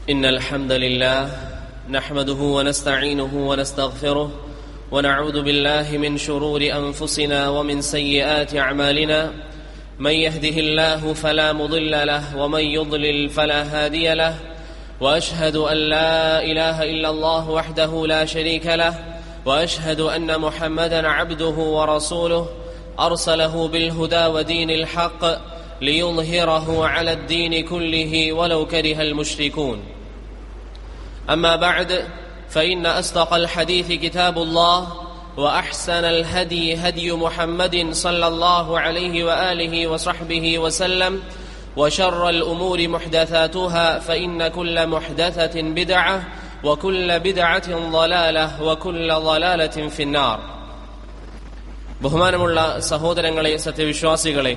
إن الحمد لله نحمده ونستعينه ونستغفره ونعوذ بالله من شرور أنفسنا ومن سيئات أعمالنا من يهده الله فلا مضل له ومن يضلل فلا هادي له وأشهد أن لا إله إلا الله وحده لا شريك له وأشهد أن محمدا عبده ورسوله أرسله بالهدى ودين الحق ليظهره على الدين كله ولو كره المشركون أما بعد فإن أصدق الحديث كتاب الله وأحسن الهدي هدي محمد صلى الله عليه وآله وصحبه وسلم وشر الأمور محدثاتها فإن كل محدثة بدعة وكل بدعة ضلالة وكل ضلالة في النار ബഹുമാനമുള്ള സഹോദരങ്ങളെ സത്യവിശ്വാസികളെ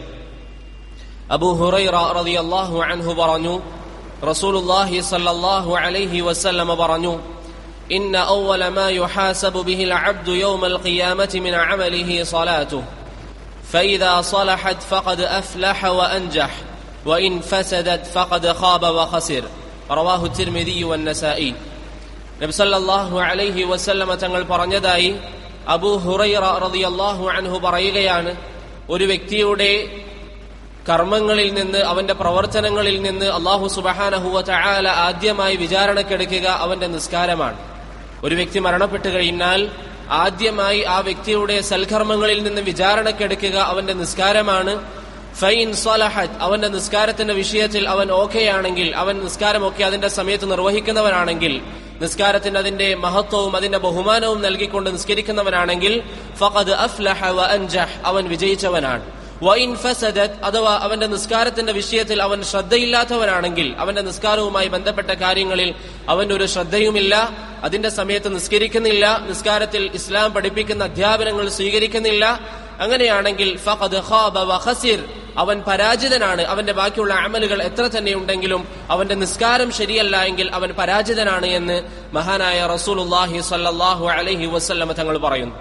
അബൂ ഹുറൈറ റളിയല്ലാഹു അൻഹു പറഞ്ഞു റസൂലുള്ളാഹി സ്വല്ലല്ലാഹു അലൈഹി വസല്ലമ പറഞ്ഞു إن أول ما يحاسب به العبد يوم القيامة من عمله صلاته فإذا صلحت فقد أفلح وأنجح وإن فسدت فقد خاب وخسر رواه الترمذي والنسائي നബി സല്ലല്ലാഹു അലൈഹി വസല്ലമ തങ്ങൾ പറഞ്ഞതായി അബൂ ഹുറൈറ റളിയല്ലാഹു അൻഹു പറയുകയാണ് ഒരു വ്യക്തിയുടെ കർമ്മങ്ങളിൽ നിന്ന് അവന്റെ പ്രവർത്തനങ്ങളിൽ നിന്ന് അള്ളാഹു സുബഹാനഹുവ ചായാല ആദ്യമായി വിചാരണക്കെടുക്കുക അവന്റെ നിസ്കാരമാണ് ഒരു വ്യക്തി മരണപ്പെട്ടു കഴിഞ്ഞാൽ ആദ്യമായി ആ വ്യക്തിയുടെ സൽക്കർമ്മങ്ങളിൽ നിന്ന് വിചാരണക്കെടുക്കുക അവന്റെ നിസ്കാരമാണ് ഫൈൻ സലഹത്ത് അവന്റെ നിസ്കാരത്തിന്റെ വിഷയത്തിൽ അവൻ ഓക്കെയാണെങ്കിൽ അവൻ നിസ്കാരമൊക്കെ അതിന്റെ സമയത്ത് നിർവഹിക്കുന്നവനാണെങ്കിൽ നിസ്കാരത്തിന് അതിന്റെ മഹത്വവും അതിന്റെ ബഹുമാനവും നൽകിക്കൊണ്ട് നിസ്കരിക്കുന്നവനാണെങ്കിൽ ഫഖദ് അഫ്ലഹ വ അൻജഹ് അവൻ വിജയിച്ചവനാണ് വൈൻ ഫസദത് അഥവാ അവന്റെ നിസ്കാരത്തിന്റെ വിഷയത്തിൽ അവൻ ശ്രദ്ധയില്ലാത്തവനാണെങ്കിൽ അവന്റെ നിസ്കാരവുമായി ബന്ധപ്പെട്ട കാര്യങ്ങളിൽ അവന്റെ ഒരു ശ്രദ്ധയുമില്ല അതിന്റെ സമയത്ത് നിസ്കരിക്കുന്നില്ല നിസ്കാരത്തിൽ ഇസ്ലാം പഠിപ്പിക്കുന്ന അധ്യാപനങ്ങൾ സ്വീകരിക്കുന്നില്ല അങ്ങനെയാണെങ്കിൽ ഫഖദ് ഖാബ വ ഖസിർ അവൻ പരാജിതനാണ് അവന്റെ ബാക്കിയുള്ള അമലുകൾ എത്ര തന്നെ ഉണ്ടെങ്കിലും അവന്റെ നിസ്കാരം ശരിയല്ല എങ്കിൽ അവൻ പരാജിതനാണ് എന്ന് മഹാനായ റസൂലുല്ലാഹി സല്ലാഹു അലൈഹി വസ്ല്ലമ തങ്ങൾ പറയുന്നു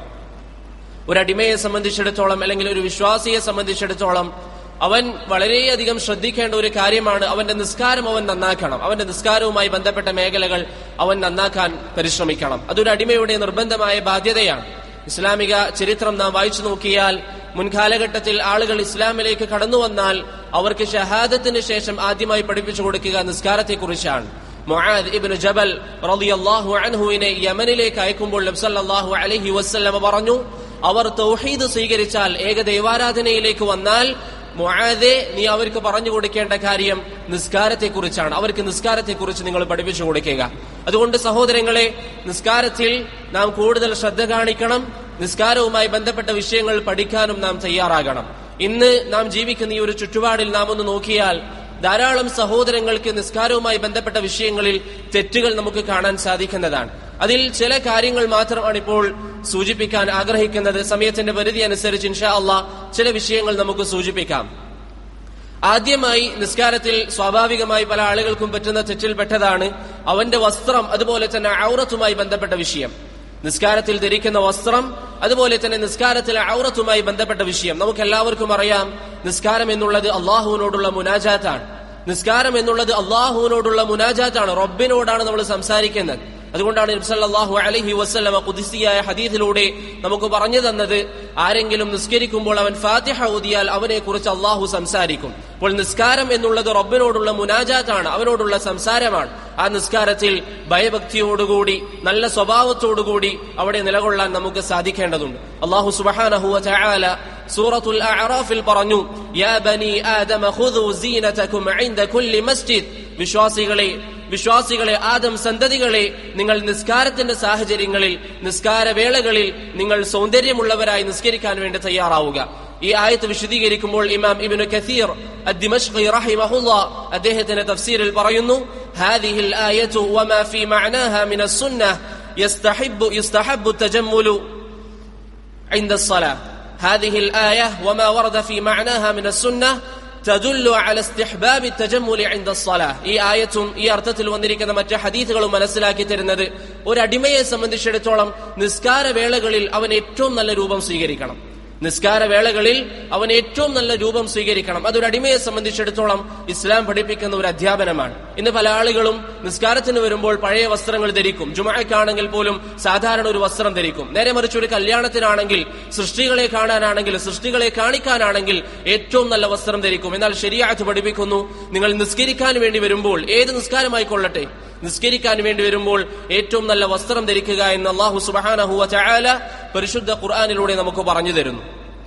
ഒരു അടിമയെ സംബന്ധിച്ചിടത്തോളം അല്ലെങ്കിൽ ഒരു വിശ്വാസിയെ സംബന്ധിച്ചിടത്തോളം അവൻ വളരെയധികം ശ്രദ്ധിക്കേണ്ട ഒരു കാര്യമാണ് അവന്റെ നിസ്കാരം അവൻ നന്നാക്കണം അവന്റെ നിസ്കാരവുമായി ബന്ധപ്പെട്ട മേഖലകൾ അവൻ നന്നാക്കാൻ പരിശ്രമിക്കണം അതൊരു അടിമയുടെ നിർബന്ധമായ ബാധ്യതയാണ് ഇസ്ലാമിക ചരിത്രം നാം വായിച്ചു നോക്കിയാൽ മുൻകാലഘട്ടത്തിൽ ആളുകൾ ഇസ്ലാമിലേക്ക് കടന്നു വന്നാൽ അവർക്ക് ഷഹാദത്തിന് ശേഷം ആദ്യമായി പഠിപ്പിച്ചു കൊടുക്കുക നിസ്കാരത്തെക്കുറിച്ചാണ് മുആദ് ഇബ്നു ജബൽ റളിയല്ലാഹു അൻഹുവിനെ യമനിലേക്ക് അയക്കുമ്പോൾ നബ്സല്ലാഹു അലൈഹി വസല്ലമ പറഞ്ഞു അവർ തൗഹീദ് സ്വീകരിച്ചാൽ ഏകദൈവാരാധനയിലേക്ക് വന്നാൽ മുആദെ നീ അവർക്ക് പറഞ്ഞു കൊടുക്കേണ്ട കാര്യം നിസ്കാരത്തെക്കുറിച്ചാണ് അവർക്ക് നിസ്കാരത്തെക്കുറിച്ച് നിങ്ങൾ പഠിപ്പിച്ചു കൊടുക്കുക അതുകൊണ്ട് സഹോദരങ്ങളെ നിസ്കാരത്തിൽ നാം കൂടുതൽ ശ്രദ്ധ കാണിക്കണം നിസ്കാരവുമായി ബന്ധപ്പെട്ട വിഷയങ്ങൾ പഠിക്കാനും നാം തയ്യാറാകണം ഇന്ന് നാം ജീവിക്കുന്ന ഈ ഒരു ചുറ്റുപാടിൽ നാം ഒന്ന് നോക്കിയാൽ ധാരാളം സഹോദരങ്ങൾക്ക് നിസ്കാരവുമായി ബന്ധപ്പെട്ട വിഷയങ്ങളിൽ തെറ്റുകൾ നമുക്ക് കാണാൻ സാധിക്കുന്നതാണ് അതിൽ ചില കാര്യങ്ങൾ മാത്രമാണ് ഇപ്പോൾ സൂചിപ്പിക്കാൻ ആഗ്രഹിക്കുന്നത് സമയത്തിന്റെ പരിധി അനുസരിച്ച് ഇൻഷാ അള്ളാ ചില വിഷയങ്ങൾ നമുക്ക് സൂചിപ്പിക്കാം ആദ്യമായി നിസ്കാരത്തിൽ സ്വാഭാവികമായി പല ആളുകൾക്കും പറ്റുന്ന തെറ്റിൽപ്പെട്ടതാണ് അവന്റെ വസ്ത്രം അതുപോലെ തന്നെ ഔറത്തുമായി ബന്ധപ്പെട്ട വിഷയം നിസ്കാരത്തിൽ ധരിക്കുന്ന വസ്ത്രം അതുപോലെ തന്നെ നിസ്കാരത്തിലെ ഔറത്തുമായി ബന്ധപ്പെട്ട വിഷയം നമുക്ക് എല്ലാവർക്കും അറിയാം നിസ്കാരം എന്നുള്ളത് അള്ളാഹുവിനോടുള്ള മുനാജാത്താണ് നിസ്കാരം എന്നുള്ളത് അള്ളാഹുവിനോടുള്ള മുനാജാത്താണ് റബ്ബിനോടാണ് നമ്മൾ സംസാരിക്കുന്നത് അതുകൊണ്ടാണ് നബ്സല്ലാഹു അലഹി വസ്ലമ കുതിസിയായ ഹദീസിലൂടെ നമുക്ക് പറഞ്ഞു തന്നത് ആരെങ്കിലും നിസ്കരിക്കുമ്പോൾ അവൻ ഫാത്തിഹ ഊതിയാൽ അവനെ കുറിച്ച് അള്ളാഹു സംസാരിക്കും അപ്പോൾ നിസ്കാരം എന്നുള്ളത് റബ്ബിനോടുള്ള മുനാജാത്താണ് അവനോടുള്ള സംസാരമാണ് ആ നിസ്കാരത്തിൽ ഭയഭക്തിയോടുകൂടി നല്ല സ്വഭാവത്തോടുകൂടി അവിടെ നിലകൊള്ളാൻ നമുക്ക് സാധിക്കേണ്ടതുണ്ട് അള്ളാഹു സുബഹാനഹു ചായാല സൂറത്തുൽ അഅറാഫിൽ പറഞ്ഞു യാ ബനി ആദമ ഖുദു സീനതകും ഇൻദ കുല്ലി മസ്ജിദ് വിശ്വാസികളെ വിശ്വാസികളെ ആദം സന്തതികളെ നിങ്ങൾ നിസ്കാരത്തിന്റെ സാഹചര്യങ്ങളിൽ നിസ്കാരവേളകളിൽ നിങ്ങൾ സൗന്ദര്യമുള്ളവരായി നിസ്കരിക്കാൻ വേണ്ടി തയ്യാറാവുക ഈ ആയത്ത് വിശദീകരിക്കുമ്പോൾ ഇമാം ഇബ്നു കസീർ الدمشقي رحمه الله അദ്ദേഹത്തിന്റെ തഫ്സീറിൽ പറയുന്നു هذه الآية وما في معناها من السنة يستحب يستحب التجمل عند الصلاة هذه الآية وما ورد في معناها من السنة تدل على استحباب التجمل عند الصلاة ഈ ആയത്തും ഈ അർത്ഥത്തിൽ വന്നിരിക്കുന്ന മറ്റ് ഹദീസുകളും മനസ്സിലാക്കി തരുന്നത് ഒരു അടിമയെ സംബന്ധിച്ചിടത്തോളം നിസ്കാര വേളകളിൽ അവൻ ഏറ്റവും നല്ല രൂപം സ്വീകരിക്കണം നിസ്കാര വേളകളിൽ അവൻ ഏറ്റവും നല്ല രൂപം സ്വീകരിക്കണം അതൊരു അടിമയെ സംബന്ധിച്ചിടത്തോളം ഇസ്ലാം പഠിപ്പിക്കുന്ന ഒരു അധ്യാപനമാണ് ഇന്ന് പല ആളുകളും നിസ്കാരത്തിന് വരുമ്പോൾ പഴയ വസ്ത്രങ്ങൾ ധരിക്കും ജുമഴക്കാണെങ്കിൽ പോലും സാധാരണ ഒരു വസ്ത്രം ധരിക്കും നേരെ മറിച്ച് ഒരു കല്യാണത്തിനാണെങ്കിൽ സൃഷ്ടികളെ കാണാനാണെങ്കിൽ സൃഷ്ടികളെ കാണിക്കാനാണെങ്കിൽ ഏറ്റവും നല്ല വസ്ത്രം ധരിക്കും എന്നാൽ ശരിയാത്ത് പഠിപ്പിക്കുന്നു നിങ്ങൾ നിസ്കരിക്കാൻ വേണ്ടി വരുമ്പോൾ ഏത് നിസ്കാരമായിക്കൊള്ളട്ടെ നിസ്കരിക്കാൻ വേണ്ടി വരുമ്പോൾ ഏറ്റവും നല്ല വസ്ത്രം ധരിക്കുക എന്ന് അള്ളാഹു സുബാനഹുവ ചായാല പരിശുദ്ധ ഖുർആാനിലൂടെ നമുക്ക് പറഞ്ഞു തരുന്നു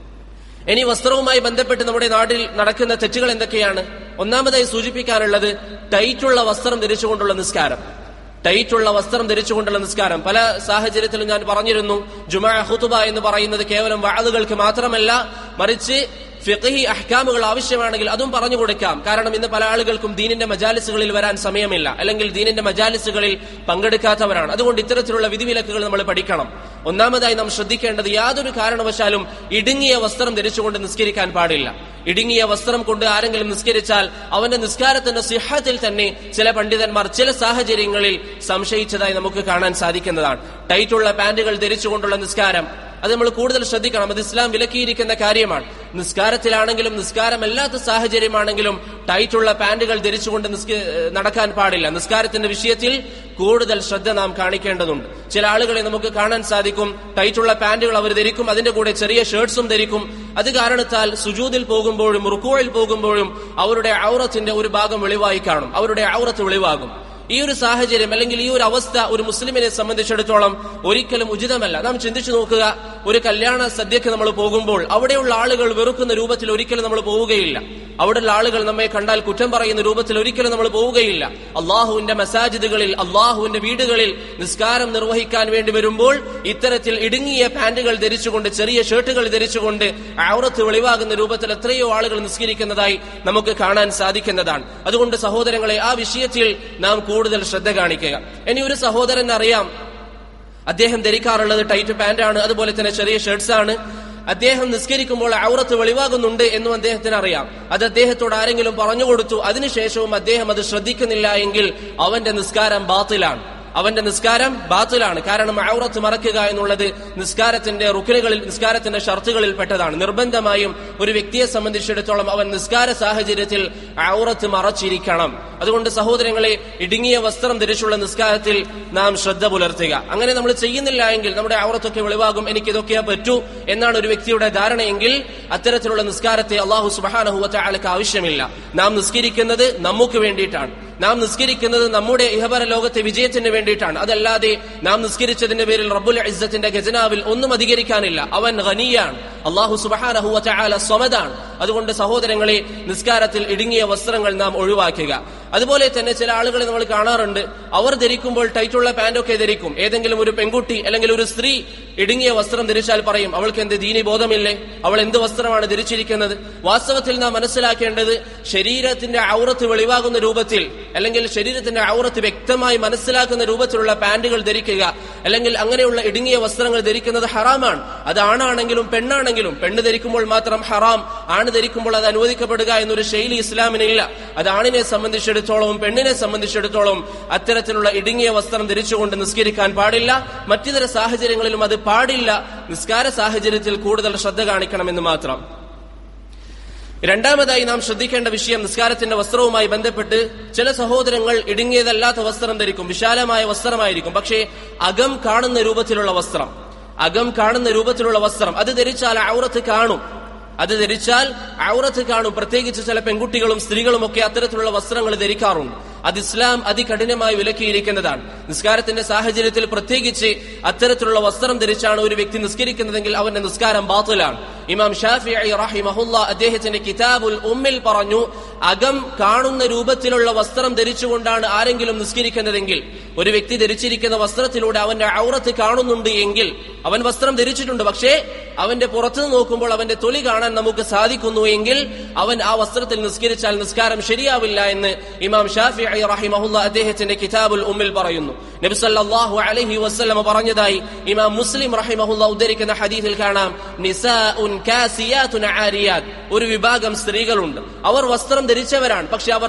ഇനി വസ്ത്രവുമായി ബന്ധപ്പെട്ട് നമ്മുടെ നാട്ടിൽ നടക്കുന്ന തെറ്റുകൾ എന്തൊക്കെയാണ് ഒന്നാമതായി സൂചിപ്പിക്കാനുള്ളത് ടൈറ്റുള്ള വസ്ത്രം ധരിച്ചുകൊണ്ടുള്ള നിസ്കാരം ടൈറ്റുള്ള വസ്ത്രം ധരിച്ചുകൊണ്ടുള്ള നിസ്കാരം പല സാഹചര്യത്തിലും ഞാൻ പറഞ്ഞിരുന്നു ജുമാ ഹുതുബ എന്ന് പറയുന്നത് കേവലം വാളുകൾക്ക് മാത്രമല്ല മറിച്ച് ഫിഖഹി അഹ്കാമുകൾ ആവശ്യമാണെങ്കിൽ അതും പറഞ്ഞു കൊടുക്കാം കാരണം ഇന്ന് പല ആളുകൾക്കും ദീനിന്റെ മജാലിസുകളിൽ വരാൻ സമയമില്ല അല്ലെങ്കിൽ ദീനിന്റെ മജാലിസുകളിൽ പങ്കെടുക്കാത്തവരാണ് അതുകൊണ്ട് ഇത്തരത്തിലുള്ള വിധിവിലക്കുകൾ നമ്മൾ പഠിക്കണം ഒന്നാമതായി നാം ശ്രദ്ധിക്കേണ്ടത് യാതൊരു കാരണവശാലും ഇടുങ്ങിയ വസ്ത്രം ധരിച്ചുകൊണ്ട് നിസ്കരിക്കാൻ പാടില്ല ഇടുങ്ങിയ വസ്ത്രം കൊണ്ട് ആരെങ്കിലും നിസ്കരിച്ചാൽ അവന്റെ നിസ്കാരത്തിന്റെ സിഹത്തിൽ തന്നെ ചില പണ്ഡിതന്മാർ ചില സാഹചര്യങ്ങളിൽ സംശയിച്ചതായി നമുക്ക് കാണാൻ സാധിക്കുന്നതാണ് ടൈറ്റുള്ള പാന്റുകൾ ധരിച്ചുകൊണ്ടുള്ള നിസ്കാരം അത് നമ്മൾ കൂടുതൽ ശ്രദ്ധിക്കണം അത് ഇസ്ലാം വിലക്കിയിരിക്കുന്ന കാര്യമാണ് നിസ്കാരത്തിലാണെങ്കിലും നിസ്കാരമല്ലാത്ത സാഹചര്യമാണെങ്കിലും ടൈറ്റുള്ള പാന്റുകൾ ധരിച്ചുകൊണ്ട് നിസ്ക- നടക്കാൻ പാടില്ല നിസ്കാരത്തിന്റെ വിഷയത്തിൽ കൂടുതൽ ശ്രദ്ധ നാം കാണിക്കേണ്ടതുണ്ട് ചില ആളുകളെ നമുക്ക് കാണാൻ സാധിക്കും ടൈറ്റുള്ള പാന്റുകൾ അവർ ധരിക്കും അതിന്റെ കൂടെ ചെറിയ ഷർട്ട്സും ധരിക്കും അത് കാരണത്താൽ സുജൂദിൽ പോകുമ്പോഴും റുക്കോയിൽ പോകുമ്പോഴും അവരുടെ ഔറത്തിന്റെ ഒരു ഭാഗം വെളിവായി കാണും അവരുടെ ഔറത്ത് വെളിവാകും ഈ ഒരു സാഹചര്യം അല്ലെങ്കിൽ ഈ ഒരു അവസ്ഥ ഒരു മുസ്ലിമിനെ സംബന്ധിച്ചിടത്തോളം ഒരിക്കലും ഉചിതമല്ല നാം ചിന്തിച്ചു നോക്കുക ഒരു കല്യാണ സദ്യക്ക് നമ്മൾ പോകുമ്പോൾ അവിടെയുള്ള ആളുകൾ വെറുക്കുന്ന രൂപത്തിൽ ഒരിക്കലും നമ്മൾ പോവുകയില്ല അവിടെയുള്ള ആളുകൾ നമ്മെ കണ്ടാൽ കുറ്റം പറയുന്ന രൂപത്തിൽ ഒരിക്കലും നമ്മൾ പോവുകയില്ല അള്ളാഹുവിന്റെ മസാജിദുകളിൽ അള്ളാഹുവിന്റെ വീടുകളിൽ നിസ്കാരം നിർവഹിക്കാൻ വേണ്ടി വരുമ്പോൾ ഇത്തരത്തിൽ ഇടുങ്ങിയ പാന്റുകൾ ധരിച്ചുകൊണ്ട് ചെറിയ ഷർട്ടുകൾ ധരിച്ചുകൊണ്ട് ഔറത്ത് വെളിവാകുന്ന രൂപത്തിൽ എത്രയോ ആളുകൾ നിസ്കരിക്കുന്നതായി നമുക്ക് കാണാൻ സാധിക്കുന്നതാണ് അതുകൊണ്ട് സഹോദരങ്ങളെ ആ വിഷയത്തിൽ നാം കൂടുതൽ ശ്രദ്ധ കാണിക്കുക ഇനി ഒരു സഹോദരൻ അറിയാം അദ്ദേഹം ധരിക്കാറുള്ളത് ടൈറ്റ് പാന്റാണ് അതുപോലെ തന്നെ ചെറിയ ഷർട്ട്സ് ആണ് അദ്ദേഹം നിസ്കരിക്കുമ്പോൾ ഔറത്ത് വെളിവാകുന്നുണ്ട് എന്നും അദ്ദേഹത്തിന് അറിയാം അത് അദ്ദേഹത്തോട് ആരെങ്കിലും പറഞ്ഞു കൊടുത്തു അതിനുശേഷവും അദ്ദേഹം അത് ശ്രദ്ധിക്കുന്നില്ല എങ്കിൽ അവന്റെ നിസ്കാരം ബാത്തിലാണ് അവന്റെ നിസ്കാരം ബാത്തിലാണ് കാരണം ഔറത്ത് മറക്കുക എന്നുള്ളത് നിസ്കാരത്തിന്റെ റുക്കിനുകളിൽ നിസ്കാരത്തിന്റെ ഷർത്തുകളിൽ പെട്ടതാണ് നിർബന്ധമായും ഒരു വ്യക്തിയെ സംബന്ധിച്ചിടത്തോളം അവൻ നിസ്കാര സാഹചര്യത്തിൽ ഔറത്ത് മറച്ചിരിക്കണം അതുകൊണ്ട് സഹോദരങ്ങളെ ഇടുങ്ങിയ വസ്ത്രം ധരിച്ചുള്ള നിസ്കാരത്തിൽ നാം ശ്രദ്ധ പുലർത്തുക അങ്ങനെ നമ്മൾ ചെയ്യുന്നില്ല എങ്കിൽ നമ്മുടെ ഔറത്തൊക്കെ വെളിവാകും എനിക്ക് ഇതൊക്കെ പറ്റൂ എന്നാണ് ഒരു വ്യക്തിയുടെ ധാരണയെങ്കിൽ അത്തരത്തിലുള്ള നിസ്കാരത്തെ അള്ളാഹു സുബാനഹുവറ്റ ആൾക്ക് ആവശ്യമില്ല നാം നിസ്കരിക്കുന്നത് നമുക്ക് വേണ്ടിയിട്ടാണ് നാം നിസ്കരിക്കുന്നത് നമ്മുടെ ഇഹപര ലോകത്തെ വിജയത്തിന് വേണ്ടിയിട്ടാണ് അതല്ലാതെ നാം നിസ്കരിച്ചതിന്റെ പേരിൽ റബ്ബുൽ ഇസ്സത്തിന്റെ ഖജനാവിൽ ഒന്നും അധികരിക്കാനില്ല അവൻ ഖനിയാണ് അള്ളാഹു സുബഹാനഹുവ ചാല സ്വമതാണ് അതുകൊണ്ട് സഹോദരങ്ങളെ നിസ്കാരത്തിൽ ഇടുങ്ങിയ വസ്ത്രങ്ങൾ നാം ഒഴിവാക്കുക അതുപോലെ തന്നെ ചില ആളുകളെ നമ്മൾ കാണാറുണ്ട് അവർ ധരിക്കുമ്പോൾ ടൈറ്റുള്ള പാന്റൊക്കെ ധരിക്കും ഏതെങ്കിലും ഒരു പെൺകുട്ടി അല്ലെങ്കിൽ ഒരു സ്ത്രീ ഇടുങ്ങിയ വസ്ത്രം ധരിച്ചാൽ പറയും അവൾക്ക് എന്ത് ദീനി ബോധമില്ലേ അവൾ എന്ത് വസ്ത്രമാണ് ധരിച്ചിരിക്കുന്നത് വാസ്തവത്തിൽ നാം മനസ്സിലാക്കേണ്ടത് ശരീരത്തിന്റെ ഔറത്ത് വെളിവാകുന്ന രൂപത്തിൽ അല്ലെങ്കിൽ ശരീരത്തിന്റെ ഔറത്ത് വ്യക്തമായി മനസ്സിലാക്കുന്ന രൂപത്തിലുള്ള പാന്റുകൾ ധരിക്കുക അല്ലെങ്കിൽ അങ്ങനെയുള്ള ഇടുങ്ങിയ വസ്ത്രങ്ങൾ ധരിക്കുന്നത് ഹറാമാണ് അത് ആണാണെങ്കിലും പെണ്ണാണെങ്കിലും പെണ്ണ് ധരിക്കുമ്പോൾ മാത്രം ഹറാം ആണ് ധരിക്കുമ്പോൾ അത് അനുവദിക്കപ്പെടുക എന്നൊരു ശൈലി ഇസ്ലാമിനില്ല അത് ആണിനെ സംബന്ധിച്ചിടത്തോളവും പെണ്ണിനെ സംബന്ധിച്ചിടത്തോളം അത്തരത്തിലുള്ള ഇടുങ്ങിയ വസ്ത്രം ധരിച്ചുകൊണ്ട് നിസ്കരിക്കാൻ പാടില്ല മറ്റിതര സാഹചര്യങ്ങളിലും അത് പാടില്ല നിസ്കാര സാഹചര്യത്തിൽ കൂടുതൽ ശ്രദ്ധ കാണിക്കണമെന്ന് മാത്രം രണ്ടാമതായി നാം ശ്രദ്ധിക്കേണ്ട വിഷയം നിസ്കാരത്തിന്റെ വസ്ത്രവുമായി ബന്ധപ്പെട്ട് ചില സഹോദരങ്ങൾ ഇടുങ്ങിയതല്ലാത്ത വസ്ത്രം ധരിക്കും വിശാലമായ വസ്ത്രമായിരിക്കും പക്ഷേ അകം കാണുന്ന രൂപത്തിലുള്ള വസ്ത്രം അകം കാണുന്ന രൂപത്തിലുള്ള വസ്ത്രം അത് ധരിച്ചാൽ ഔറത്ത് കാണും അത് ധരിച്ചാൽ ഔറത്ത് കാണും പ്രത്യേകിച്ച് ചില പെൺകുട്ടികളും സ്ത്രീകളും ഒക്കെ അത്തരത്തിലുള്ള വസ്ത്രങ്ങൾ ധരിക്കാറുണ്ട് അത് ഇസ്ലാം അതികഠിനമായി വിലക്കിയിരിക്കുന്നതാണ് നിസ്കാരത്തിന്റെ സാഹചര്യത്തിൽ പ്രത്യേകിച്ച് അത്തരത്തിലുള്ള വസ്ത്രം ധരിച്ചാണ് ഒരു വ്യക്തി നിസ്കരിക്കുന്നതെങ്കിൽ അവന്റെ നിസ്കാരം ബാത്തിലാണ് ഇമാം ഷാഫി റഹിമഹുല്ല അദ്ദേഹത്തിന്റെ കിതാബുൽ ഉമ്മിൽ പറഞ്ഞു അകം കാണുന്ന രൂപത്തിലുള്ള വസ്ത്രം ധരിച്ചുകൊണ്ടാണ് ആരെങ്കിലും നിസ്കരിക്കുന്നതെങ്കിൽ ഒരു വ്യക്തി ധരിച്ചിരിക്കുന്ന വസ്ത്രത്തിലൂടെ അവന്റെ ഔറത്ത് കാണുന്നുണ്ട് എങ്കിൽ അവൻ വസ്ത്രം ധരിച്ചിട്ടുണ്ട് പക്ഷേ അവന്റെ പുറത്തു നോക്കുമ്പോൾ അവന്റെ തൊലി കാണാൻ നമുക്ക് സാധിക്കുന്നു എങ്കിൽ അവൻ ആ വസ്ത്രത്തിൽ നിസ്കരിച്ചാൽ നിസ്കാരം ശരിയാവില്ല എന്ന് ഇമാം ഷാഫി റഹിമഹുല്ല അദ്ദേഹത്തിന്റെ കിതാബുൽ ഉമ്മിൽ പറയുന്നു നബി സല്ലല്ലാഹു അലൈഹി വസല്ലമ പറഞ്ഞതായി ഇമാം മുസ്ലിം റഹിമഹുല്ല ഉദ്ധരിക്കുന്ന ഹദീസിൽ കാണാം നിസാഉൻ കാസിയാതുൻ ആരിയാത് ഒരു വിഭാഗം സ്ത്രീകളുണ്ട് അവർ വസ്ത്രം ധരിച്ചവരാണ് പക്ഷെ അവർ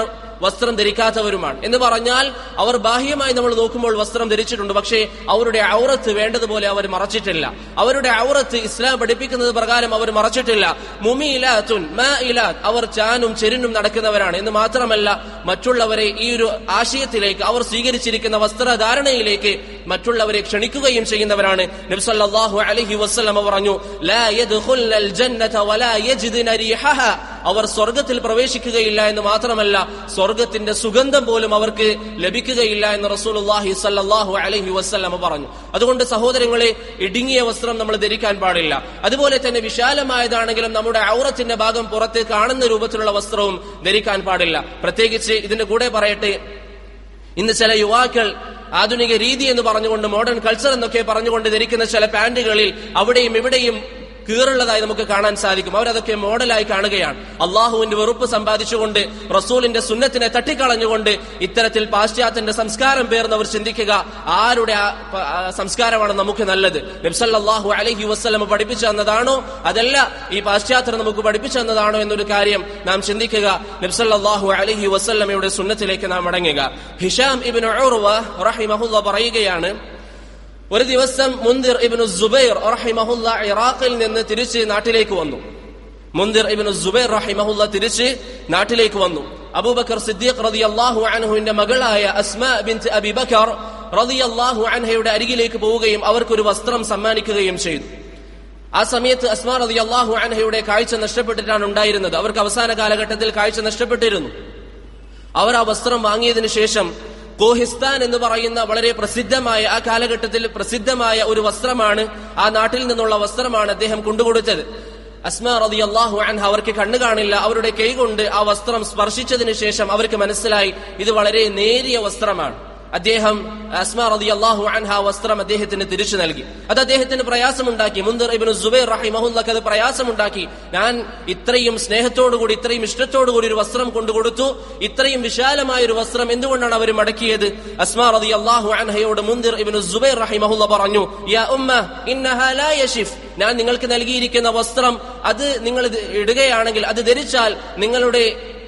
വസ്ത്രം ധരിക്കാത്തവരുമാണ് എന്ന് പറഞ്ഞാൽ അവർ ബാഹ്യമായി നമ്മൾ നോക്കുമ്പോൾ വസ്ത്രം ധരിച്ചിട്ടുണ്ട് പക്ഷേ അവരുടെ ഔറത്ത് വേണ്ടതുപോലെ അവർ മറച്ചിട്ടില്ല അവരുടെ ഔറത്ത് ഇസ്ലാം പഠിപ്പിക്കുന്നത് പ്രകാരം അവർ മറച്ചിട്ടില്ല മുമിയിലാത്തുൻ മാഇലാത്ത് അവർ ചാനും ചെരിനും നടക്കുന്നവരാണ് എന്ന് മാത്രമല്ല മറ്റുള്ളവരെ ഈ ഒരു ആശയത്തിലേക്ക് അവർ സ്വീകരിച്ചിരിക്കുന്ന വസ്ത്രധാരണയിലേക്ക് മറ്റുള്ളവരെ ക്ഷണിക്കുകയും ചെയ്യുന്നവരാണ് നബ്സല്ലാഹു അലഹി വസ്ലമ പറഞ്ഞു ലാ യദ്ഖുൽനൽ ജന്നത വലാ യജ്ദിന റീഹഹ അവർ സ്വർഗത്തിൽ പ്രവേശിക്കുകയില്ല എന്ന് മാത്രമല്ല സ്വർഗത്തിന്റെ സുഗന്ധം പോലും അവർക്ക് ലഭിക്കുകയില്ല എന്ന് റസൂലുള്ളാഹി സല്ലല്ലാഹു അലൈഹി വസല്ലമ പറഞ്ഞു അതുകൊണ്ട് സഹോദരങ്ങളെ ഇടുങ്ങിയ വസ്ത്രം നമ്മൾ ധരിക്കാൻ പാടില്ല അതുപോലെ തന്നെ വിശാലമായതാണെങ്കിലും നമ്മുടെ ഔറത്തിന്റെ ഭാഗം പുറത്ത് കാണുന്ന രൂപത്തിലുള്ള വസ്ത്രവും ധരിക്കാൻ പാടില്ല പ്രത്യേകിച്ച് ഇതിന്റെ കൂടെ പറയട്ടെ ഇന്ന് ചില യുവാക്കൾ ആധുനിക രീതി എന്ന് പറഞ്ഞുകൊണ്ട് മോഡേൺ കൾച്ചർ എന്നൊക്കെ പറഞ്ഞുകൊണ്ട് ധരിക്കുന്ന ചില പാന്റുകളിൽ അവിടെയും ഇവിടെയും കീറുള്ളതായി നമുക്ക് കാണാൻ സാധിക്കും അവരതൊക്കെ മോഡലായി കാണുകയാണ് അള്ളാഹുവിന്റെ വെറുപ്പ് സമ്പാദിച്ചുകൊണ്ട് റസൂലിന്റെ സുന്നത്തിനെ തട്ടിക്കളഞ്ഞുകൊണ്ട് ഇത്തരത്തിൽ പാശ്ചാത്യന്റെ സംസ്കാരം പേർന്നവർ ചിന്തിക്കുക ആരുടെ ആ പ- ആ സംസ്കാരമാണ് നമുക്ക് നല്ലത് നബ്സല്ലാഹു അലഹി വസ്ലം പഠിപ്പിച്ചു തന്നതാണോ അതല്ല ഈ പാശ്ചാത്യർ നമുക്ക് പഠിപ്പിച്ചു തന്നതാണോ എന്നൊരു കാര്യം നാം ചിന്തിക്കുക നബ്സല്ലാഹു അലഹി വസ്ല്ലമയുടെ സുന്നത്തിലേക്ക് നാം മടങ്ങുക ഹിഷാം ഇബിൻ റഹിമഹുല്ല പറയുകയാണ് ഒരു ദിവസം മുന്തിർ ഇബിനു സുബൈർ റഹിമഹുല്ല ഇറാഖിൽ നിന്ന് തിരിച്ച് നാട്ടിലേക്ക് വന്നു മുന്തിർ ഇബിനു സുബൈർ റഹിമഹുല്ല തിരിച്ച് നാട്ടിലേക്ക് വന്നു അബൂബക്കർ സിദ്ദീഖ് റതി അള്ളാഹു അൻഹുവിന്റെ മകളായ അസ്മ ബിൻ അബി ബക്കർ റതി അള്ളാഹു അൻഹയുടെ അരികിലേക്ക് പോവുകയും അവർക്കൊരു വസ്ത്രം സമ്മാനിക്കുകയും ചെയ്തു ആ സമയത്ത് അസ്മാ റതി അള്ളാഹു അൻഹയുടെ കാഴ്ച നഷ്ടപ്പെട്ടിട്ടാണ് ഉണ്ടായിരുന്നത് അവർക്ക് അവസാന കാലഘട്ടത്തിൽ കാഴ്ച നഷ്ടപ്പെട്ടിരുന്നു അവർ ആ വസ്ത്രം വാങ്ങിയതിനു ശേഷം കോഹിസ്ഥാൻ എന്ന് പറയുന്ന വളരെ പ്രസിദ്ധമായ ആ കാലഘട്ടത്തിൽ പ്രസിദ്ധമായ ഒരു വസ്ത്രമാണ് ആ നാട്ടിൽ നിന്നുള്ള വസ്ത്രമാണ് അദ്ദേഹം കൊണ്ടുകൊടുത്തത് അസ്മ റതി അള്ളാഹു അൻഹ അവർക്ക് കണ്ണു കാണില്ല അവരുടെ കൈ കൊണ്ട് ആ വസ്ത്രം സ്പർശിച്ചതിന് ശേഷം അവർക്ക് മനസ്സിലായി ഇത് വളരെ നേരിയ വസ്ത്രമാണ് അദ്ദേഹം അസ്മ റതി അള്ളാഹു അൻഹ ആ വസ്ത്രം അദ്ദേഹത്തിന് തിരിച്ചു നൽകി അത് അദ്ദേഹത്തിന് പ്രയാസമുണ്ടാക്കി മുന്തിർ ഇബിന് സുബൈർ റഹിമഹുല്ലക്ക് അത് പ്രയാസമുണ്ടാക്കി ഞാൻ ഇത്രയും സ്നേഹത്തോടുകൂടി ഇത്രയും ഇഷ്ടത്തോടുകൂടി ഒരു വസ്ത്രം കൊണ്ടുകൊടുത്തു ഇത്രയും വിശാലമായ ഒരു വസ്ത്രം എന്തുകൊണ്ടാണ് അവർ മടക്കിയത് അസ്മ റതി അള്ളാഹു അൻഹയോട് മുന്തിർ ഇബിന് സുബൈർ റഹിമഹുല്ല പറഞ്ഞു യാ ഉമ്മ ഇന്നഹാ ലാ യശിഫ് ഞാൻ നിങ്ങൾക്ക് നൽകിയിരിക്കുന്ന വസ്ത്രം അത് നിങ്ങൾ ഇത് ഇടുകയാണെങ്കിൽ അത് ധരിച്ചാൽ നിങ്ങളുടെ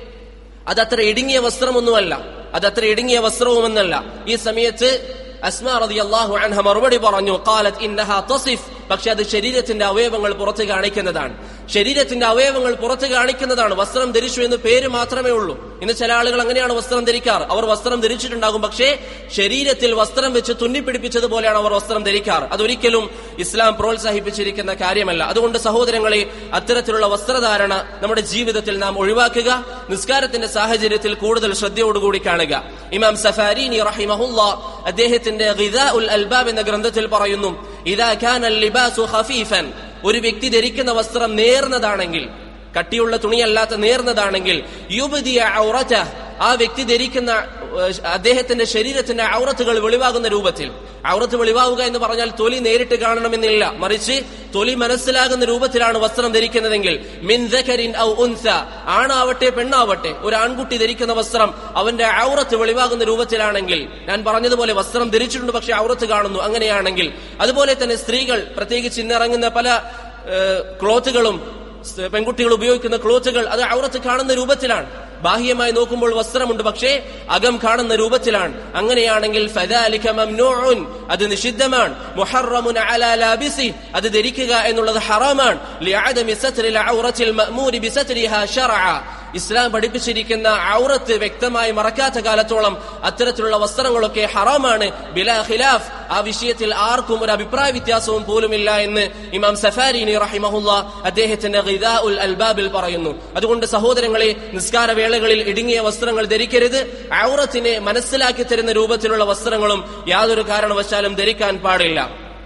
അതത്ര ഇടുങ്ങിയ വസ്ത്രമൊന്നുമല്ല അതത്ര ഇടുങ്ങിയ വസ്ത്രവുമെന്നല്ല ഈ സമയത്ത് അസ്മാ റതി അള്ളാഹു അൻഹ മറുപടി പറഞ്ഞു കാലത്ത് ഇന്നഹ തസിഫ് പക്ഷെ അത് ശരീരത്തിന്റെ അവയവങ്ങൾ പുറത്ത് കാണിക്കുന്നതാണ് ശരീരത്തിന്റെ അവയവങ്ങൾ പുറത്ത് കാണിക്കുന്നതാണ് വസ്ത്രം ധരിച്ചു എന്ന് പേര് മാത്രമേ ഉള്ളൂ ഇന്ന് ചില ആളുകൾ അങ്ങനെയാണ് വസ്ത്രം ധരിക്കാറ് അവർ വസ്ത്രം ധരിച്ചിട്ടുണ്ടാകും പക്ഷേ ശരീരത്തിൽ വസ്ത്രം വെച്ച് തുന്നിപ്പിടിപ്പിച്ചതുപോലെയാണ് അവർ വസ്ത്രം ധരിക്കാറ് അതൊരിക്കലും ഇസ്ലാം പ്രോത്സാഹിപ്പിച്ചിരിക്കുന്ന കാര്യമല്ല അതുകൊണ്ട് സഹോദരങ്ങളെ അത്തരത്തിലുള്ള വസ്ത്രധാരണ നമ്മുടെ ജീവിതത്തിൽ നാം ഒഴിവാക്കുക നിസ്കാരത്തിന്റെ സാഹചര്യത്തിൽ കൂടുതൽ ശ്രദ്ധയോടുകൂടി കാണുക ഇമാം സഫാരീനി റഹിമഹുല്ല അദ്ദേഹത്തിന്റെ ഗിദാ ഉൽ അൽബാബ് എന്ന ഗ്രന്ഥത്തിൽ പറയുന്നു ഇദാ കാന ലിബാസു ഖഫീഫൻ ഒരു വ്യക്തി ധരിക്കുന്ന വസ്ത്രം നേർന്നതാണെങ്കിൽ കട്ടിയുള്ള തുണിയല്ലാത്ത നേർന്നതാണെങ്കിൽ യുബദിയ ഔറത ആ വ്യക്തി ധരിക്കുന്ന ഏഹ്, അദ്ദേഹത്തിന്റെ ശരീരത്തിന്റെ ഔറത്തുകൾ വെളിവാകുന്ന രൂപത്തിൽ ഔറത്ത് വെളിവാകുക എന്ന് പറഞ്ഞാൽ തൊലി നേരിട്ട് കാണണമെന്നില്ല മറിച്ച് തൊലി മനസ്സിലാകുന്ന രൂപത്തിലാണ് വസ്ത്രം ധരിക്കുന്നതെങ്കിൽ മിൻ ദഖരിൻ ഔ ഉൻസ ആണാവട്ടെ പെണ്ണാവട്ടെ ഒരു ആൺകുട്ടി ധരിക്കുന്ന വസ്ത്രം അവന്റെ ഔറത്ത് വെളിവാകുന്ന രൂപത്തിലാണെങ്കിൽ ഞാൻ പറഞ്ഞതുപോലെ വസ്ത്രം ധരിച്ചിട്ടുണ്ട് പക്ഷെ ഔറത്ത് കാണുന്നു അങ്ങനെയാണെങ്കിൽ അതുപോലെ തന്നെ സ്ത്രീകൾ പ്രത്യേകിച്ച് ഇന്നിറങ്ങുന്ന പല ഏഹ്, ക്ലോത്തുകളും സ് പെൺകുട്ടികൾ ഉപയോഗിക്കുന്ന ക്ലോത്തുകൾ അത് ഔറത്ത് കാണുന്ന രൂപത്തിലാണ് ബാഹ്യമായി നോക്കുമ്പോൾ വസ്ത്രമുണ്ട് പക്ഷേ അകം കാണുന്ന രൂപത്തിലാണ് അങ്ങനെയാണെങ്കിൽ ഫദാലിക മംനൂഉൻ അത് നിഷിദ്ധമാണ് മുഹറമുൻ അലാ ലാബിസി അത് ധരിക്കുക എന്നുള്ളത് ഹറാമാണ് ലിഅദമി സത്രിൽ ഔറത്തിൽ മഅ്മൂരി ബിസത്രിഹാ ശർഅ ഇസ്ലാം പഠിപ്പിച്ചിരിക്കുന്ന ഔറത്ത് വ്യക്തമായി മറക്കാത്ത കാലത്തോളം അത്തരത്തിലുള്ള വസ്ത്രങ്ങളൊക്കെ ഹറാമാണ് ബിലാ ഖിലാഫ് ആ വിഷയത്തിൽ ആർക്കും ഒരു അഭിപ്രായ വ്യത്യാസവും പോലുമില്ല എന്ന് ഇമാം സഫാരിനി റഹിമഹുല്ല അദ്ദേഹത്തിന്റെ ഗിദാ ഉൽ അൽബാബിൽ പറയുന്നു അതുകൊണ്ട് സഹോദരങ്ങളെ നിസ്കാര വേളകളിൽ ഇടുങ്ങിയ വസ്ത്രങ്ങൾ ധരിക്കരുത് ഔറത്തിനെ മനസ്സിലാക്കി തരുന്ന രൂപത്തിലുള്ള വസ്ത്രങ്ങളും യാതൊരു കാരണവശാലും ധരിക്കാൻ പാടില്ല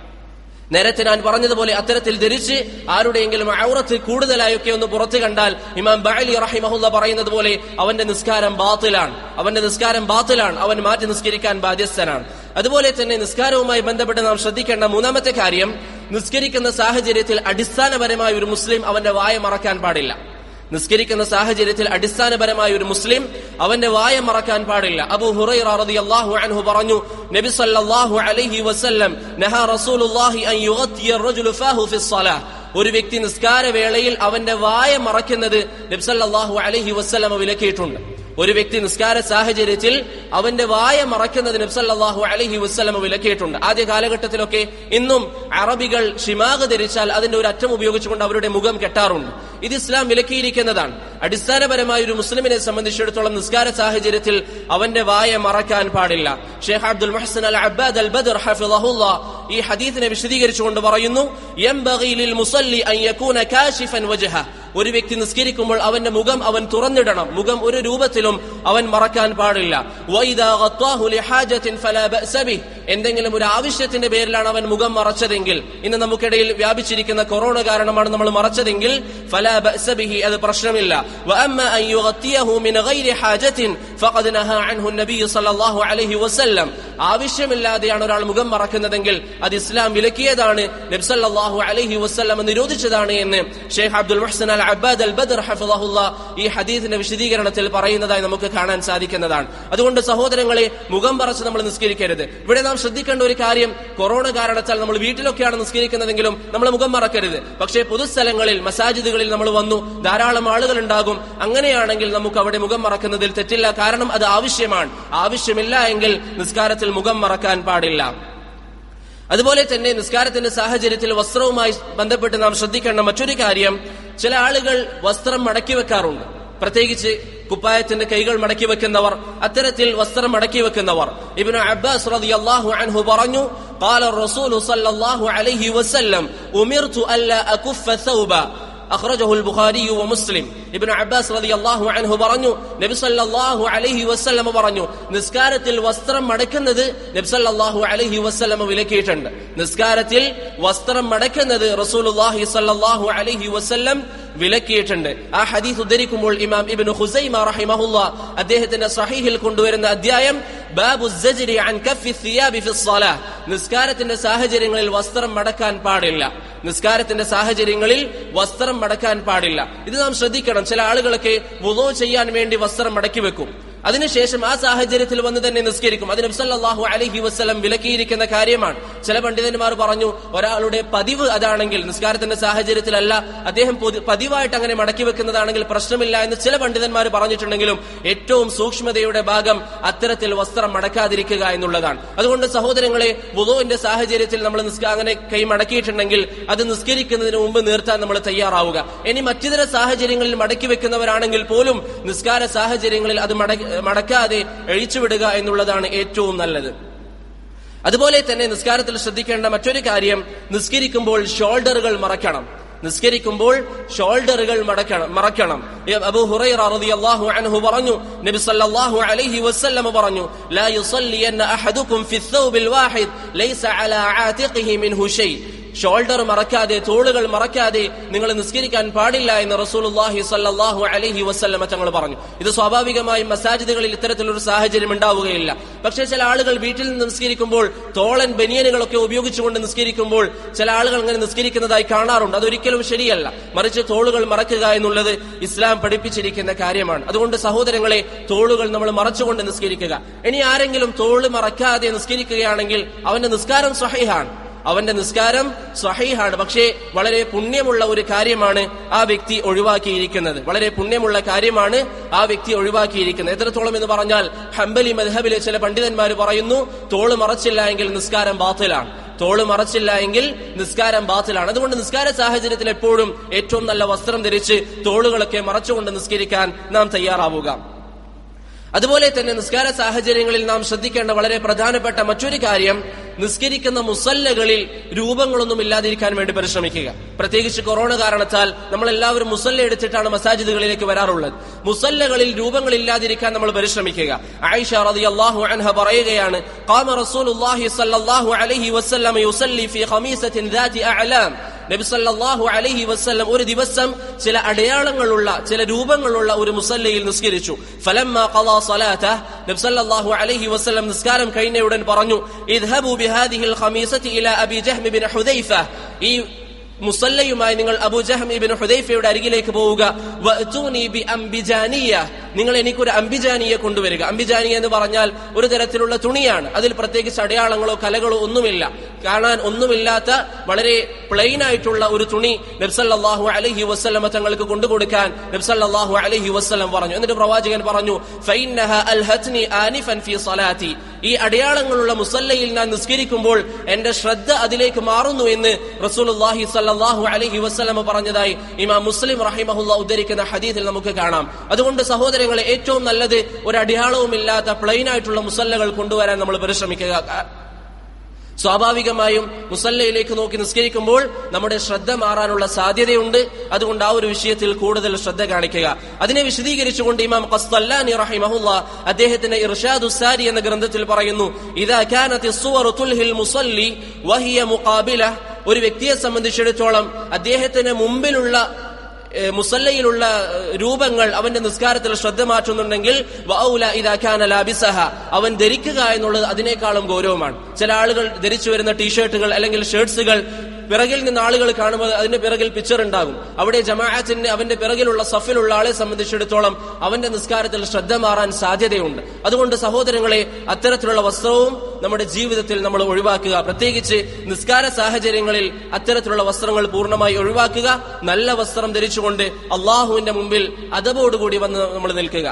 നേരത്തെ ഞാൻ പറഞ്ഞതുപോലെ അത്തരത്തിൽ ധരിച്ച് ആരുടെയെങ്കിലും ഔറത്ത് കൂടുതലായൊക്കെ ഒന്ന് പുറത്തു കണ്ടാൽ ഇമാം ബഅലി റഹിമഹുല്ല പറയുന്നത് പോലെ അവന്റെ നിസ്കാരം ബാത്തിലാണ് അവന്റെ നിസ്കാരം ബാത്തിലാണ് അവൻ മാറ്റി നിസ്കരിക്കാൻ ബാധ്യസ്ഥനാണ് അതുപോലെ തന്നെ നിസ്കാരവുമായി ബന്ധപ്പെട്ട് നാം ശ്രദ്ധിക്കേണ്ട മൂന്നാമത്തെ കാര്യം നിസ്കരിക്കുന്ന സാഹചര്യത്തിൽ അടിസ്ഥാനപരമായ ഒരു മുസ്ലിം അവന്റെ വായ മറക്കാൻ പാടില്ല നിസ്കരിക്കുന്ന സാഹചര്യത്തിൽ അടിസ്ഥാനപരമായ ഒരു മുസ്ലിം അവന്റെ വായ മറക്കാൻ പാടില്ല അബു ഹുറൈറ റളിയല്ലാഹു അൻഹു പറഞ്ഞു നബി സല്ലല്ലാഹു അലൈഹി വസല്ലം നഹാ റസൂലുള്ളാഹി അൻ യുഗത്തിയ റജുലു ഫാഹു ഫി സ്വലാഹ് ഒരു വ്യക്തി നിസ്കാര വേളയിൽ അവന്റെ വായ മറക്കുന്നത് നബി സല്ലല്ലാഹു അലൈഹി വസല്ലം വിലക്കിയിട്ടുണ്ട് ഒരു വ്യക്തി നിസ്കാര സാഹചര്യത്തിൽ അവന്റെ വായ മറയ്ക്കുന്നത് നബ്സല്ലാഹു അലഹി വസ്ലമ വിലക്കിയിട്ടുണ്ട് ആദ്യ കാലഘട്ടത്തിലൊക്കെ ഇന്നും അറബികൾ ഷിമാഗ് ധരിച്ചാൽ അതിന്റെ ഒരു അറ്റം ഉപയോഗിച്ചുകൊണ്ട് അവരുടെ മുഖം കെട്ടാറുണ്ട് ഇത് ഇസ്ലാം വിലക്കിയിരിക്കുന്നതാണ് അടിസ്ഥാനപരമായ ഒരു മുസ്ലിമിനെ സംബന്ധിച്ചിടത്തോളം നിസ്കാര സാഹചര്യത്തിൽ അവന്റെ വായ മറക്കാൻ പാടില്ല ഷേഖ് അബ്ദുൽ മഹസൻ അൽ അബ്ബാദ് അൽ ബദർ ഹഫിളഹുല്ല ഈ ഹദീസിനെ വിശദീകരിച്ചുകൊണ്ട് പറയുന്നു യംബഗി ലിൽ മുസല്ലി അൻ യകൂന കാശിഫൻ വജ്ഹ ഒരു വ്യക്തി നിസ്കരിക്കുമ്പോൾ അവന്റെ മുഖം അവൻ തുറന്നിടണം മുഖം ഒരു രൂപത്തിലും അവൻ മറക്കാൻ പാടില്ല വൈദാ ഗത്വാഹു ലിഹാജത്തിൻ ഫലാ ബഅസ ബിഹ്. എന്തെങ്കിലും ഒരു ആവശ്യത്തിന്റെ പേരിലാണ് അവൻ മുഖം മറച്ചതെങ്കിൽ ഇന്ന് നമുക്കിടയിൽ വ്യാപിച്ചിരിക്കുന്ന കൊറോണ കാരണമാണ് നമ്മൾ മറച്ചതെങ്കിൽ ഫലാ ബഅസ ബിഹി അത് പ്രശ്നമില്ല വഅമ്മ അൻ യുഗത്തിയഹു മിൻ ഗൈരി ഹാജത്തിൻ ഫഖദ് നഹാ അൻഹു നബി സല്ലല്ലാഹു അലൈഹി വസല്ലം ആവശ്യമില്ലാതെയാണ് ഒരാൾ മുഖം മറക്കുന്നതെങ്കിൽ അത് ഇസ്ലാം വിലക്കിയതാണ് നബി സല്ലല്ലാഹു അലൈഹി വസല്ലം നിരോധിച്ചതാണ് എന്ന് ഷെയ്ഖ് അബ്ദുൽ മുഹ്സൻ അൽ അബ്ബാദ് അൽ ബദർ ഹഫിളഹുല്ല ഈ ഹദീസിന്റെ വിശദീകരണത്തിൽ പറയുന്നതായി നമുക്ക് കാണാൻ സാധിക്കുന്നതാണ് അതുകൊണ്ട് സഹോദരങ്ങളെ മുഖം പറച്ച് നമ്മൾ നിസ്കരിക്കരുത് ഇവിടെ നാം ശ്രദ്ധിക്കേണ്ട ഒരു കാര്യം കൊറോണ കാരണത്താൽ നമ്മൾ വീട്ടിലൊക്കെയാണ് നിസ്കരിക്കുന്നതെങ്കിലും നമ്മൾ മുഖം മറക്കരുത് പക്ഷേ പൊതുസ്ഥലങ്ങളിൽ മസാജിദുകളിൽ നമ്മൾ വന്നു ധാരാളം ആളുകൾ ഉണ്ടാകും അങ്ങനെയാണെങ്കിൽ നമുക്ക് അവിടെ മുഖം മറക്കുന്നതിൽ തെറ്റില്ല കാരണം അത് ആവശ്യമാണ് ആവശ്യമില്ല എങ്കിൽ നിസ്കാരത്തിൽ മുഖം മറക്കാൻ പാടില്ല അതുപോലെ തന്നെ നിസ്കാരത്തിന്റെ സാഹചര്യത്തിൽ വസ്ത്രവുമായി ബന്ധപ്പെട്ട് നാം ശ്രദ്ധിക്കേണ്ട മറ്റൊരു കാര്യം ചില ആളുകൾ വസ്ത്രം മടക്കി വെക്കാറുണ്ട് പ്രത്യേകിച്ച് കുപ്പായത്തിന്റെ കൈകൾ മടക്കി വെക്കുന്നവർ അത്തരത്തിൽ വസ്ത്രം മടക്കി വെക്കുന്നവർ ഇബ്നു അബ്ബാസ് റളിയല്ലാഹു അൻഹു പറഞ്ഞു قال الرسول صلى الله عليه وسلم أمرت ألا أكف ثوبا أخرجه البخاري ومسلم ابن عباس رضي الله عنه പറഞ്ഞു നബി സല്ലല്ലാഹു അലൈഹി വസല്ലം പറഞ്ഞു നിസ്കാരത്തിൽ വസ്ത്രം മടക്കുന്നത് നബി സല്ലല്ലാഹു അലൈഹി വസല്ലം വിലക്കിയിട്ടുണ്ട് നിസ്കാരത്തിൽ വസ്ത്രം മടക്കുന്നത് റസൂലുള്ളാഹി സല്ലല്ലാഹു അലൈഹി വസല്ലം വിലക്കിയിട്ടുണ്ട് ആ ഹദീസ് ഉദ്ധരിക്കുമ്പോൾ ഇമാം ഇബ്നു ഖുസൈമ റഹിമഹുല്ല അദ്ദേഹത്തിന്റെ സഹീഹിൽ കൊണ്ടുവരുന്ന അധ്യായം ബാബു സജ്രി അൻ കഫി സിയാബി ഫി സ്വലാഹ് നിസ്കാരത്തിന്റെ സാഹചര്യങ്ങളിൽ വസ്ത്രം മടക്കാൻ പാടില്ല നിസ്കാരത്തിന്റെ സാഹചര്യങ്ങളിൽ വസ്ത്രം മടക്കാൻ പാടില്ല ഇത് നാം ശ്രദ്ധിക്കണം ചില ആളുകളൊക്കെ വുളോ ചെയ്യാൻ വേണ്ടി വസ്ത്രം മടക്കി വെക്കും അതിനുശേഷം ആ സാഹചര്യത്തിൽ വന്ന് തന്നെ നിസ്കരിക്കും അതിന് സല്ലല്ലാഹു അലൈഹി വസ്ലം വിലക്കിയിരിക്കുന്ന കാര്യമാണ് ചില പണ്ഡിതന്മാർ പറഞ്ഞു ഒരാളുടെ പതിവ് അതാണെങ്കിൽ നിസ്കാരത്തിന്റെ സാഹചര്യത്തിലല്ല അദ്ദേഹം പൊതു- പതിവായിട്ട് അങ്ങനെ മടക്കി വെക്കുന്നതാണെങ്കിൽ പ്രശ്നമില്ല എന്ന് ചില പണ്ഡിതന്മാർ പറഞ്ഞിട്ടുണ്ടെങ്കിലും ഏറ്റവും സൂക്ഷ്മതയുടെ ഭാഗം അത്തരത്തിൽ വസ്ത്രം മടക്കാതിരിക്കുക എന്നുള്ളതാണ് അതുകൊണ്ട് സഹോദരങ്ങളെ വുളുവിന്റെ സാഹചര്യത്തിൽ നമ്മൾ നിസ്ക- അങ്ങനെ കൈ മടക്കിയിട്ടുണ്ടെങ്കിൽ അത് നിസ്കരിക്കുന്നതിന് മുമ്പ് നിർത്താൻ നമ്മൾ തയ്യാറാവുക ഇനി മറ്റിതര സാഹചര്യങ്ങളിൽ മടക്കി വെക്കുന്നവരാണെങ്കിൽ പോലും നിസ്കാര സാഹചര്യങ്ങളിൽ അത് മട- മടക്കാതെ അഴിച്ചുവിടുക എന്നുള്ളതാണ് ഏറ്റവും നല്ലത് അതുപോലെ തന്നെ നിസ്കാരത്തിൽ ശ്രദ്ധിക്കേണ്ട മറ്റൊരു കാര്യം നിസ്കരിക്കുമ്പോൾ ഷോൾഡറുകൾ മറക്കണം നിസ്കരിക്കുമ്പോൾ ഷോൾഡറുകൾ മടക്കണം മറക്കണം ഈ അബൂ ഹുറൈറ റളിയല്ലാഹു അൻഹു പറഞ്ഞു നബി സല്ലല്ലാഹു അലൈഹി വസല്ലം പറഞ്ഞു ലാ യുസല്ലിയന്ന അഹദുക്കും ഫി الثوبിൽ വാഹിദ് ലൈസ അലാ ആതിഖിഹി മിൻഹു ഷൈ ഷോൾഡർ മറക്കാതെ തോളുകൾ മറക്കാതെ നിങ്ങൾ നിസ്കരിക്കാൻ പാടില്ല എന്ന് റസൂലുള്ളാഹി സല്ലല്ലാഹു അലൈഹി വസല്ലമ തങ്ങൾ പറഞ്ഞു ഇത് സ്വാഭാവികമായും മസാജിദുകളിൽ ഇത്തരത്തിലൊരു സാഹചര്യം ഉണ്ടാവുകയില്ല പക്ഷേ ചില ആളുകൾ വീട്ടിൽ നിന്ന് നിസ്കരിക്കുമ്പോൾ തോളൻ ബനിയനുകളൊക്കെ ഉപയോഗിച്ചുകൊണ്ട് നിസ്കരിക്കുമ്പോൾ ചില ആളുകൾ അങ്ങനെ നിസ്കരിക്കുന്നതായി കാണാറുണ്ട് അതൊരിക്കലും ശരിയല്ല മറിച്ച് തോളുകൾ മറക്കുക എന്നുള്ളത് ഇസ്ലാം പഠിപ്പിച്ചിരിക്കുന്ന കാര്യമാണ് അതുകൊണ്ട് സഹോദരങ്ങളെ തോളുകൾ നമ്മൾ മറച്ചുകൊണ്ട് നിസ്കരിക്കുക ഇനി ആരെങ്കിലും തോള് മറക്കാതെ നിസ്കരിക്കുകയാണെങ്കിൽ അവന്റെ നിസ്കാരം സ്വഹീഹാണ് അവന്റെ നിസ്കാരം സ്വഹീഹാണ് പക്ഷേ വളരെ പുണ്യമുള്ള ഒരു കാര്യമാണ് ആ വ്യക്തി ഒഴിവാക്കിയിരിക്കുന്നത് വളരെ പുണ്യമുള്ള കാര്യമാണ് ആ വ്യക്തി ഒഴിവാക്കിയിരിക്കുന്നത് എത്രത്തോളം എന്ന് പറഞ്ഞാൽ ഹംബലി മദ്ഹബിലെ ചില പണ്ഡിതന്മാർ പറയുന്നു തോള് മറച്ചില്ല എങ്കിൽ നിസ്കാരം ബാത്തിലാണ് തോള് മറച്ചില്ല എങ്കിൽ നിസ്കാരം ബാത്തിലാണ് അതുകൊണ്ട് നിസ്കാര സാഹചര്യത്തിൽ എപ്പോഴും ഏറ്റവും നല്ല വസ്ത്രം ധരിച്ച് തോളുകളൊക്കെ മറച്ചുകൊണ്ട് നിസ്കരിക്കാൻ നാം തയ്യാറാവുക അതുപോലെ തന്നെ നിസ്കാര സാഹചര്യങ്ങളിൽ നാം ശ്രദ്ധിക്കേണ്ട വളരെ പ്രധാനപ്പെട്ട മറ്റൊരു കാര്യം നിസ്കരിക്കുന്ന മുസല്ലകളിൽ രൂപങ്ങളൊന്നും ഇല്ലാതിരിക്കാൻ വേണ്ടി പരിശ്രമിക്കുക പ്രത്യേകിച്ച് കൊറോണ കാരണത്താൽ നമ്മൾ എല്ലാവരും മുസല്ല എടുത്തിട്ടാണ് മസാജിദുകളിലേക്ക് വരാറുള്ളത് മുസല്ലകളിൽ രൂപങ്ങൾ ഇല്ലാതിരിക്കാൻ നമ്മൾ പരിശ്രമിക്കുക ആയിഷ റളിയല്ലാഹു അൻഹ പറയുകയാണ് ഖാമ റസൂലുള്ളാഹി സ്വല്ലല്ലാഹു അലൈഹി വസല്ലം യുസല്ലി ഫീ ഖമീസത്തിൻ ദാതി അഅലാം നബി സല്ലല്ലാഹു അലൈഹി വസല്ലം ഒരു ദിവസം ചില അടയാളങ്ങളുള്ള ചില രൂപങ്ങളുള്ള ഒരു മുസല്ലയിൽ നിസ്കരിച്ചു ഫലമ്മ ഖളാ സ്വലാതഹ് നബി സല്ലല്ലാഹു അലൈഹി വസല്ലം നിസ്കാരം കഴിഞ്ഞയുടൻ പറഞ്ഞു ഇദ്ഹബു ബിഹാദിഹിൽ ഖമീസത്തി ഇലാ അബി ജഹ്മ ബിൻ ഹുദൈഫ ഈ മുസല്ലയുമായി നിങ്ങൾ അബു ജഹം ഇബിൻ ഹുദൈഫയുടെ അരികിലേക്ക് പോവുക വഅ്തൂനി ബി അംബിജാനിയ നിങ്ങൾ എനിക്കൊരു അംബിജാനിയെ കൊണ്ടുവരിക അംബിജാനി എന്ന് പറഞ്ഞാൽ ഒരു തരത്തിലുള്ള തുണിയാണ് അതിൽ പ്രത്യേകിച്ച് അടയാളങ്ങളോ കലകളോ ഒന്നുമില്ല കാണാൻ ഒന്നുമില്ലാത്ത വളരെ പ്ലെയിൻ ആയിട്ടുള്ള ഒരു തുണി നബ്സല്ലാഹു അലഹി വസ്ലമ തങ്ങൾക്ക് കൊണ്ടുകൊടുക്കാൻ നബ്സല്ലാഹു അലഹി വസ്ലം പറഞ്ഞു എന്നിട്ട് പ്രവാചകൻ പറഞ്ഞു "ഫൈന്നഹ അൽഹത്നി ആനിഫൻ ഫീ സ്വലാത്തി." ഈ അടയാളങ്ങളുള്ള മുസല്ലയിൽ ഞാൻ നിസ്കരിക്കുമ്പോൾ എന്റെ ശ്രദ്ധ അതിലേക്ക് മാറുന്നു എന്ന് റസൂലുള്ളാഹി സല്ലല്ലാഹു അലൈഹി വസല്ലമ പറഞ്ഞതായി ഇമാം മുസ്ലിം റഹിമഹുല്ല ഉദ്ധരിക്കുന്ന ഹദീസിൽ നമുക്ക് കാണാം അതുകൊണ്ട് സഹോദരങ്ങളെ ഏറ്റവും നല്ലത് ഒരു അടയാളവുമില്ലാത്ത പ്ലെയിൻ ആയിട്ടുള്ള മുസല്ലകൾ കൊണ്ടുവരാൻ നമ്മൾ പരിശ്രമിക്കുക സ്വാഭാവികമായും മുസല്ലയിലേക്ക് നോക്കി നിസ്കരിക്കുമ്പോൾ നമ്മുടെ ശ്രദ്ധ മാറാനുള്ള സാധ്യതയുണ്ട് അതുകൊണ്ട് ആ ഒരു വിഷയത്തിൽ കൂടുതൽ ശ്രദ്ധ കാണിക്കുക അതിനെ വിശദീകരിച്ചുകൊണ്ട് ഇമാം ഖസ്തല്ലാനി റഹിമഹുല്ല അദ്ദേഹത്തിന്റെ ഇർഷാദു സാരി എന്ന ഗ്രന്ഥത്തിൽ പറയുന്നു ഇതാ കാനത്തി സുവറു തുൽഹിൽ മുസല്ലി വഹിയ മുഖാബില ഒരു വ്യക്തിയെ സംബന്ധിച്ചിടത്തോളം അദ്ദേഹത്തിന് മുമ്പിലുള്ള ഏഹ് മുസല്ലയിലുള്ള ഏഹ് രൂപങ്ങൾ അവന്റെ നിസ്കാരത്തിൽ ശ്രദ്ധ മാറ്റുന്നുണ്ടെങ്കിൽ വഔല ഇദാ കാന ലാബിസഹ അവൻ ധരിക്കുക എന്നുള്ളത് അതിനേക്കാളും ഗൗരവമാണ് ചില ആളുകൾ ധരിച്ചു വരുന്ന ടീഷർട്ടുകൾ അല്ലെങ്കിൽ ഷർട്ട്സുകൾ പിറകിൽ നിന്ന് ആളുകൾ കാണുമ്പോൾ അതിന്റെ പിറകിൽ പിക്ചർ ഉണ്ടാകും അവിടെ ജമാഅത്തിന്റെ അവന്റെ പിറകിലുള്ള സഫിലുള്ള ആളെ സംബന്ധിച്ചിടത്തോളം അവന്റെ നിസ്കാരത്തിൽ ശ്രദ്ധ മാറാൻ സാധ്യതയുണ്ട് അതുകൊണ്ട് സഹോദരങ്ങളെ അത്തരത്തിലുള്ള വസ്ത്രവും നമ്മുടെ ജീവിതത്തിൽ നമ്മൾ ഒഴിവാക്കുക പ്രത്യേകിച്ച് നിസ്കാര സാഹചര്യങ്ങളിൽ അത്തരത്തിലുള്ള വസ്ത്രങ്ങൾ പൂർണ്ണമായി ഒഴിവാക്കുക നല്ല വസ്ത്രം ധരിച്ചുകൊണ്ട് അള്ളാഹുവിന്റെ മുമ്പിൽ അതപോടുകൂടി വന്ന് നമ്മൾ നിൽക്കുക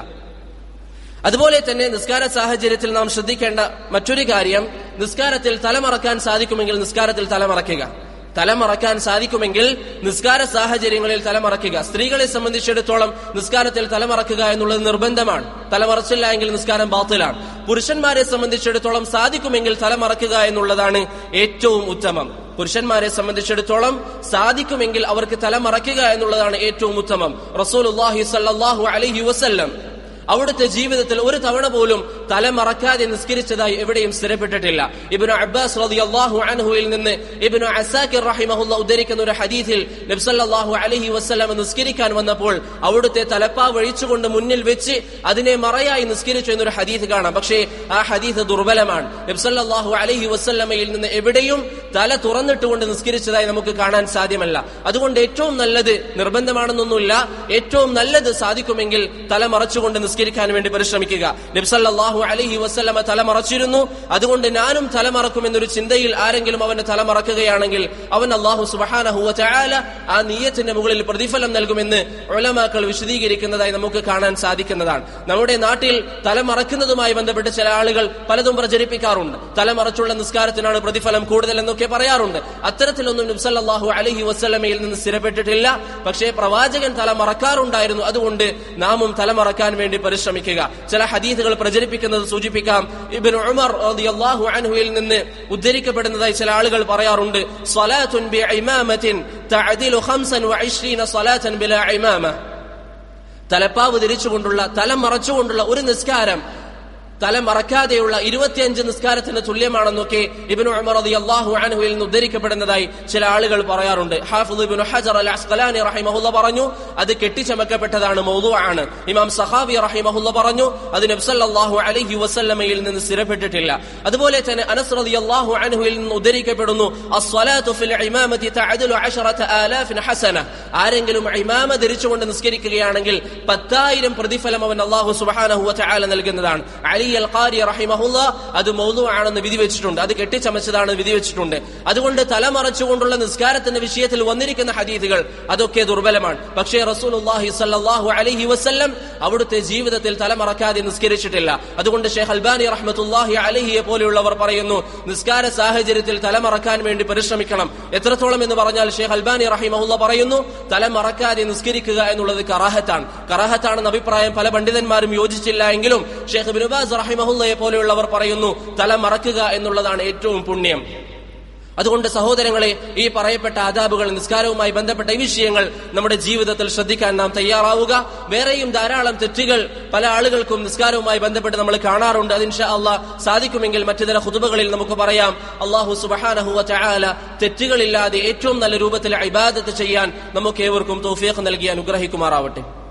അതുപോലെ തന്നെ നിസ്കാര സാഹചര്യത്തിൽ നാം ശ്രദ്ധിക്കേണ്ട മറ്റൊരു കാര്യം നിസ്കാരത്തിൽ തലമറക്കാൻ സാധിക്കുമെങ്കിൽ നിസ്കാരത്തിൽ തലമറക്കുക തലമറക്കാൻ സാധിക്കുമെങ്കിൽ നിസ്കാര സാഹചര്യങ്ങളിൽ തലമറക്കുക സ്ത്രീകളെ സംബന്ധിച്ചിടത്തോളം നിസ്കാരത്തിൽ തലമറക്കുക എന്നുള്ളത് നിർബന്ധമാണ് തലമറച്ചില്ല എങ്കിൽ നിസ്കാരം ബാത്തിലാണ് പുരുഷന്മാരെ സംബന്ധിച്ചിടത്തോളം സാധിക്കുമെങ്കിൽ തലമറക്കുക എന്നുള്ളതാണ് ഏറ്റവും ഉത്തമം പുരുഷന്മാരെ സംബന്ധിച്ചിടത്തോളം സാധിക്കുമെങ്കിൽ അവർക്ക് തലമറക്കുക എന്നുള്ളതാണ് ഏറ്റവും ഉത്തമം റസൂലുള്ളാഹി സല്ലല്ലാഹു അലൈഹി വസല്ലം അവിടുത്തെ ജീവിതത്തിൽ ഒരു തവണ പോലും തലമറക്കാതെ നിസ്കരിച്ചതായി എവിടെയും സ്ഥിരപ്പെട്ടിട്ടില്ല ഇബ്നു അബ്ബാസ് റളിയല്ലാഹു അൻഹുവിൽ നിന്ന് ഇബ്നു അസാക്കിർ റഹിമഹുല്ല ഉദ്ധരിക്കുന്ന ഒരു ഹദീസിൽ നബ്സല്ലാഹു അലൈഹി വസ്ലം നിസ്കരിക്കാൻ വന്നപ്പോൾ അവിടുത്തെ തലപ്പാവ് ഒഴിച്ചുകൊണ്ട് മുന്നിൽ വെച്ച് അതിനെ മറയായി നിസ്കരിച്ചു എന്നൊരു ഹദീസ് കാണാം പക്ഷേ ആ ഹദീസ് ദുർബലമാണ് നബ്സല്ലാഹു അലൈഹി വസ്ലമയിൽ നിന്ന് എവിടെയും തല തുറന്നിട്ടുകൊണ്ട് നിസ്കരിച്ചതായി നമുക്ക് കാണാൻ സാധ്യമല്ല അതുകൊണ്ട് ഏറ്റവും നല്ലത് നിർബന്ധമാണെന്നൊന്നുമില്ല ഏറ്റവും നല്ലത് സാധിക്കുമെങ്കിൽ തല മറച്ചുകൊണ്ട് നിസ്കരിക്കാൻ വേണ്ടി പരിശ്രമിക്കുക നബ്സല്ലാഹു അലൈഹി വസ്ലമ തല മറച്ചിരുന്നു അതുകൊണ്ട് ഞാനും തല മറക്കുമെന്നൊരു ചിന്തയിൽ ആരെങ്കിലും അവന്റെ തല മറക്കുകയാണെങ്കിൽ അവൻ അള്ളാഹു സുബഹാനഹുവ ചായാല ആ നീയത്തിന്റെ മുകളിൽ പ്രതിഫലം നൽകുമെന്ന് ഒലമാക്കൾ വിശദീകരിക്കുന്നതായി നമുക്ക് കാണാൻ സാധിക്കുന്നതാണ് നമ്മുടെ നാട്ടിൽ തല മറക്കുന്നതുമായി ബന്ധപ്പെട്ട് ചില ആളുകൾ പലതും പ്രചരിപ്പിക്കാറുണ്ട് തല മറച്ചുള്ള നിസ്കാരത്തിനാണ് പ്രതിഫലം കൂടുതൽ എന്നൊക്കെ പറയാറുണ്ട് അത്തരത്തിലൊന്നും നബ്സല്ലാഹു അലഹി വസ്ലമയിൽ നിന്ന് സ്ഥിരപ്പെട്ടിട്ടില്ല പക്ഷേ പ്രവാചകൻ തല മറക്കാറുണ്ടായിരുന്നു അതുകൊണ്ട് നാമും തല മറക്കാൻ വേണ്ടി പരിശ്രമിക്കുക ചില ഹദീസുകൾ പ്രചരിപ്പിക്കുന്നത് സൂചിപ്പിക്കാം ഇബ്നു ഉമർ റളിയല്ലാഹു അൻഹുവിൽ നിന്ന് ഉദ്ധരിക്കപ്പെടുന്നതായി ചില ആളുകൾ പറയാറുണ്ട് സ്വലാത്തുൻ ബി ഇമാമത്തിൻ തഅദിലു 25 സ്വലാത്തൻ ബിലാ ഇമാമ തലപ്പാവ് ധരിച്ചുകൊണ്ടുള്ള തല മറച്ചുകൊണ്ടുള്ള ഒരു നിസ്കാരം തല മറക്കാതെയുള്ള ഇരുപത്തിയഞ്ച് നിസ്കാരത്തിന് തുല്യമാണെന്നൊക്കെ ഇബിനു ഉമർ റളിയല്ലാഹു അൻഹുവിൽ നിന്ന് ഉദ്ധരിക്കപ്പെടുന്നതായി ചില ആളുകൾ പറയാറുണ്ട് ഹാഫിദ് ഇബ്നു ഹജർ അൽ അസ്ഖലാനി റഹിമഹുല്ല പറഞ്ഞു അത് കെട്ടിച്ചമക്കപ്പെട്ടതാണ് മൗദൂആണ് ഇമാം സഹാബി റഹിമഹുല്ല പറഞ്ഞു അത് നബി സല്ലല്ലാഹു അലൈഹി വസല്ലമയിൽ നിന്ന് സ്ഥിരപ്പെട്ടിട്ടില്ല അതുപോലെ തന്നെ അനസ് റളിയല്ലാഹു അൻഹുവിൽ നിന്ന് ഉദ്ധരിക്കപ്പെടുന്നു അസ്സലാത്തു ഫിൽ ഇമാമത്തി തഅദലു 10000 ഹസന ആരെങ്കിലും ഇമാമ ധരിച്ചുകൊണ്ട് നിസ്കരിക്കുകയാണെങ്കിൽ പത്തായിരം പ്രതിഫലം അവൻ അല്ലാഹു സുബ്ഹാനഹു വ തആല നൽകുന്നതാണ് അലി അൽ ഖാരി റഹിമഹുല്ല അത് മൗദു ആണെന്ന് വിധി വെച്ചിട്ടുണ്ട് അത് കെട്ടിച്ചമച്ചതാണ് വിധി വെച്ചിട്ടുണ്ട് അതുകൊണ്ട് തലമറച്ചുകൊണ്ടുള്ള നിസ്കാരത്തിന്റെ വിഷയത്തിൽ വന്നിരിക്കുന്ന ഹദീദുകൾ അതൊക്കെ ദുർബലമാണ് പക്ഷേ റസൂലുള്ളാഹി സ്വല്ലല്ലാഹു അലൈഹി വസല്ലം അവിടുത്തെ ജീവിതത്തിൽ തലമറക്കാതെ നിസ്കരിച്ചിട്ടില്ല അതുകൊണ്ട് ഷെയ്ഖ് അൽബാനി റഹ്മത്തുല്ലാഹി അലഹിയെ പോലെയുള്ളവർ പറയുന്നു നിസ്കാര സാഹചര്യത്തിൽ തലമറക്കാൻ വേണ്ടി പരിശ്രമിക്കണം എത്രത്തോളം എന്ന് പറഞ്ഞാൽ ഷെയ്ഖ് അൽബാനി റഹിമഹുല്ല പറയുന്നു തലമറക്കാതെ നിസ്കരിക്കുക എന്നുള്ളത് കറാഹത്താണ് കറാഹത്താണെന്ന അഭിപ്രായം പല പണ്ഡിതന്മാരും യോജിച്ചില്ല എങ്കിലും ഷെയ്ഖ് ബിനുബാസ് റഹിമഹുല്ലയെ പോലെയുള്ളവർ പറയുന്നു തല മറക്കുക എന്നുള്ളതാണ് ഏറ്റവും പുണ്യം അതുകൊണ്ട് സഹോദരങ്ങളെ ഈ പറയപ്പെട്ട ആദാബുകൾ നിസ്കാരവുമായി ബന്ധപ്പെട്ട ഈ വിഷയങ്ങൾ നമ്മുടെ ജീവിതത്തിൽ ശ്രദ്ധിക്കാൻ നാം തയ്യാറാവുക വേറെയും ധാരാളം തെറ്റുകൾ പല ആളുകൾക്കും നിസ്കാരവുമായി ബന്ധപ്പെട്ട് നമ്മൾ കാണാറുണ്ട് അതിൻഷാ അള്ളാഹ് സാധിക്കുമെങ്കിൽ മറ്റു ചില ഹുതുബകളിൽ നമുക്ക് പറയാം അള്ളാഹു സുബഹാനഹുവ ചായാല തെറ്റുകളില്ലാതെ ഏറ്റവും നല്ല രൂപത്തിൽ ഇബാദത്ത് ചെയ്യാൻ നമുക്ക് ഏവർക്കും തോഫിയഖ് നൽകി അനുഗ്രഹിക്കുമാറാവട്ടെ